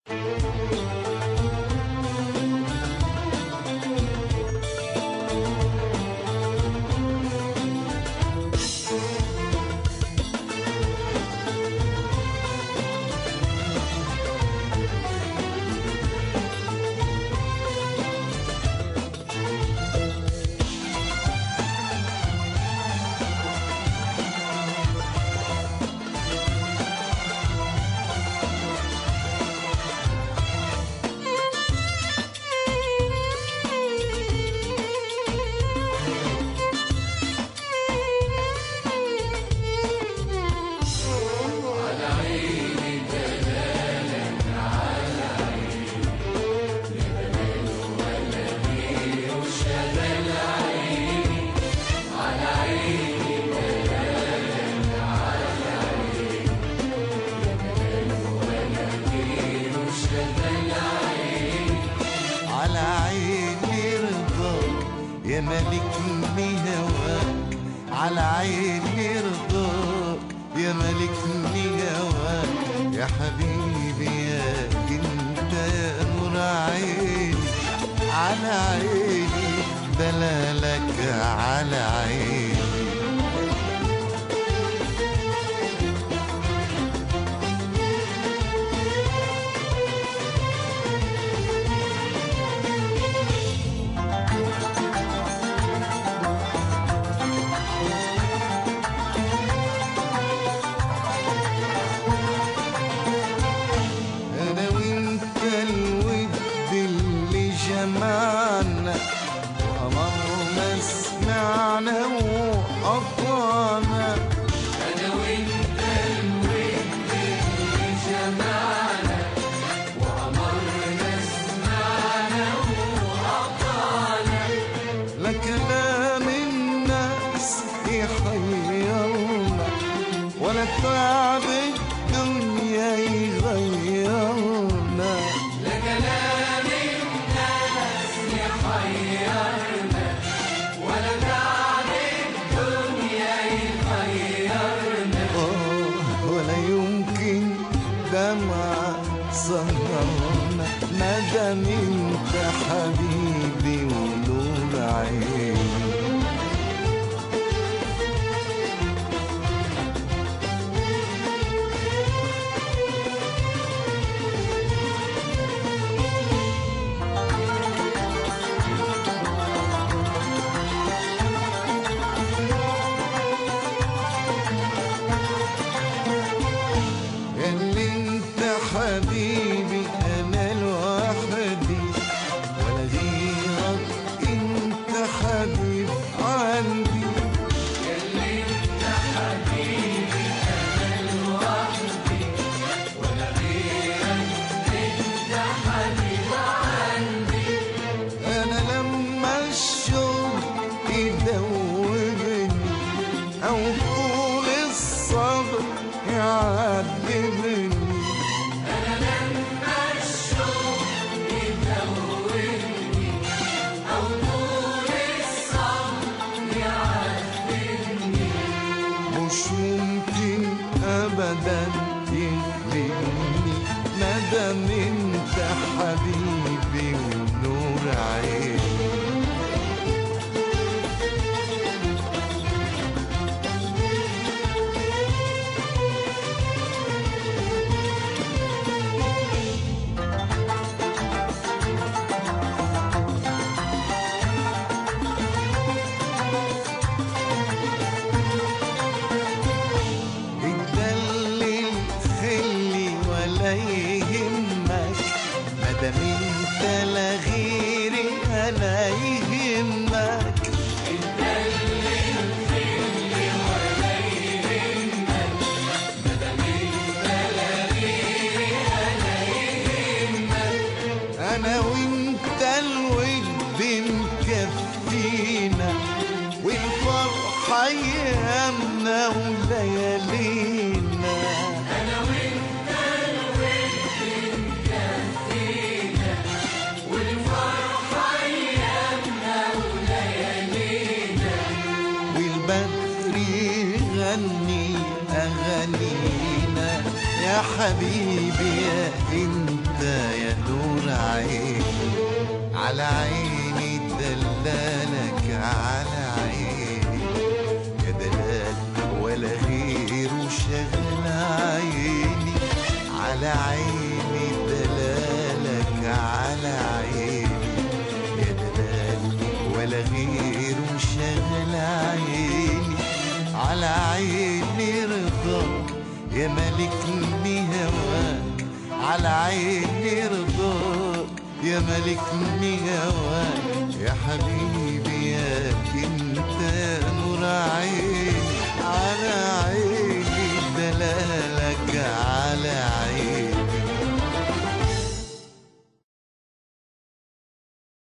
على عيني رضاك يا ملكني هواك على عيني رضاك يا ملكني هواك يا حبيبي يا انت يا نور عيني على عيني دلالك على عيني انا وانت الود اللي جمعنا وامر ما سمعنا وقطعنا لا كلام الناس يحيرنا ولا تعب الدنيا يغيرنا آه، ولا يمكن دمع سهرنا ما دام انت حبيبي ونور عيني اللي انت حبيبي انا لوحدي ولا غيرك انت حبيب عندي انا لما الشوق يدوبني او طول الصبر يعذبني مش ممكن ابدا يغلبني ما دام انت حبيبي ونور عيني اتدلل خلي ولا يهمك مادام انت لا غيري انا يهمك انا وانت الود مكفينا والفرحة ايامنا وليالينا والبدر يغني أغانينا يا حبيبي يا انت عيني على عيني دلالك على عيني يا دلال ولا غيره شغل عيني على عيني دلالك على عيني يا دلال ولا غيره شغل عيني على عيني رضاك يا ملكني هواك على عيني رضاك يا ملكني هواك يا حبيبي